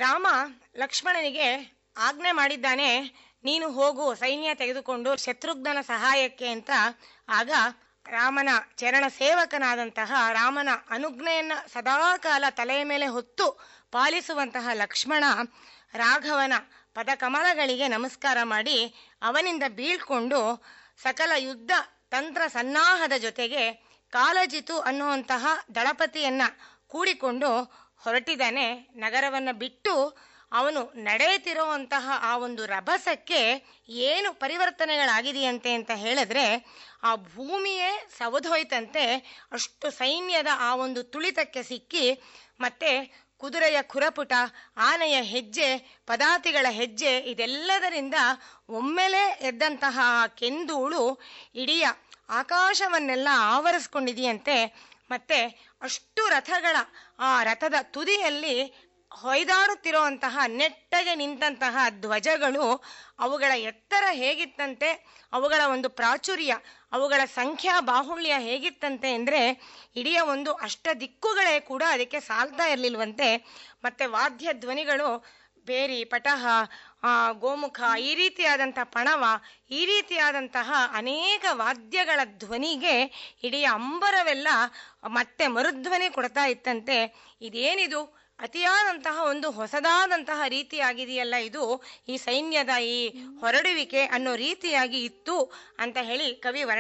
ರಾಮ ಲಕ್ಷ್ಮಣನಿಗೆ ಆಜ್ಞೆ ಮಾಡಿದ್ದಾನೆ ನೀನು ಹೋಗು ಸೈನ್ಯ ತೆಗೆದುಕೊಂಡು ಶತ್ರುಘ್ನನ ಸಹಾಯಕ್ಕೆ ಅಂತ ಆಗ ರಾಮನ ಚರಣ ಸೇವಕನಾದಂತಹ ರಾಮನ ಅನುಜ್ಞೆಯನ್ನ ಸದಾಕಾಲ ತಲೆಯ ಮೇಲೆ ಹೊತ್ತು ಪಾಲಿಸುವಂತಹ ಲಕ್ಷ್ಮಣ ರಾಘವನ ಪದಕಮಲಗಳಿಗೆ ನಮಸ್ಕಾರ ಮಾಡಿ ಅವನಿಂದ ಬೀಳ್ಕೊಂಡು ಸಕಲ ಯುದ್ಧ ತಂತ್ರ ಸನ್ನಾಹದ ಜೊತೆಗೆ ಕಾಲಜಿತು ಅನ್ನುವಂತಹ ದಳಪತಿಯನ್ನ ಕೂಡಿಕೊಂಡು ಹೊರಟಿದ್ದಾನೆ ನಗರವನ್ನ ಬಿಟ್ಟು ಅವನು ನಡೆಯುತ್ತಿರುವಂತಹ ಆ ಒಂದು ರಭಸಕ್ಕೆ ಏನು ಪರಿವರ್ತನೆಗಳಾಗಿದೆಯಂತೆ ಅಂತ ಹೇಳಿದ್ರೆ ಆ ಭೂಮಿಯೇ ಸವದೋಯ್ತಂತೆ ಅಷ್ಟು ಸೈನ್ಯದ ಆ ಒಂದು ತುಳಿತಕ್ಕೆ ಸಿಕ್ಕಿ ಮತ್ತೆ ಕುದುರೆಯ ಖುರಪುಟ ಆನೆಯ ಹೆಜ್ಜೆ ಪದಾತಿಗಳ ಹೆಜ್ಜೆ ಇದೆಲ್ಲದರಿಂದ ಒಮ್ಮೆಲೆ ಎದ್ದಂತಹ ಆ ಕೆಂದೂಳು ಇಡೀ ಆಕಾಶವನ್ನೆಲ್ಲ ಆವರಿಸ್ಕೊಂಡಿದೆಯಂತೆ ಮತ್ತೆ ಅಷ್ಟು ರಥಗಳ ಆ ರಥದ ತುದಿಯಲ್ಲಿ ಹೊಯ್ದಾಡುತ್ತಿರುವಂತಹ ನೆಟ್ಟಗೆ ನಿಂತಹ ಧ್ವಜಗಳು ಅವುಗಳ ಎತ್ತರ ಹೇಗಿತ್ತಂತೆ ಅವುಗಳ ಒಂದು ಪ್ರಾಚುರ್ಯ ಅವುಗಳ ಸಂಖ್ಯಾ ಬಾಹುಳ್ಯ ಹೇಗಿತ್ತಂತೆ ಅಂದ್ರೆ ಇಡೀ ಒಂದು ಅಷ್ಟ ದಿಕ್ಕುಗಳೇ ಕೂಡ ಅದಕ್ಕೆ ಸಾಲ್ತಾ ಇರಲಿಲ್ವಂತೆ ಮತ್ತೆ ವಾದ್ಯ ಧ್ವನಿಗಳು ಬೇರಿ ಪಟಹ ಆ, ಗೋಮುಖ ಈ ರೀತಿಯಾದಂತಹ ಪಣವ ಈ ರೀತಿಯಾದಂತಹ ಅನೇಕ ವಾದ್ಯಗಳ ಧ್ವನಿಗೆ ಇಡೀ ಅಂಬರವೆಲ್ಲ ಮತ್ತೆ ಮರುಧ್ವನಿ ಕೊಡ್ತಾ ಇತ್ತಂತೆ ಇದೇನಿದು ಅತಿಯಾದಂತಹ ಒಂದು ಹೊಸದಾದಂತಹ ರೀತಿಯಾಗಿದೆಯಲ್ಲ ಇದು ಈ ಸೈನ್ಯದ ಈ ಹೊರಡುವಿಕೆ ಅನ್ನೋ ರೀತಿಯಾಗಿ ಇತ್ತು ಅಂತ ಹೇಳಿ ಕವಿ ವರ್ಣ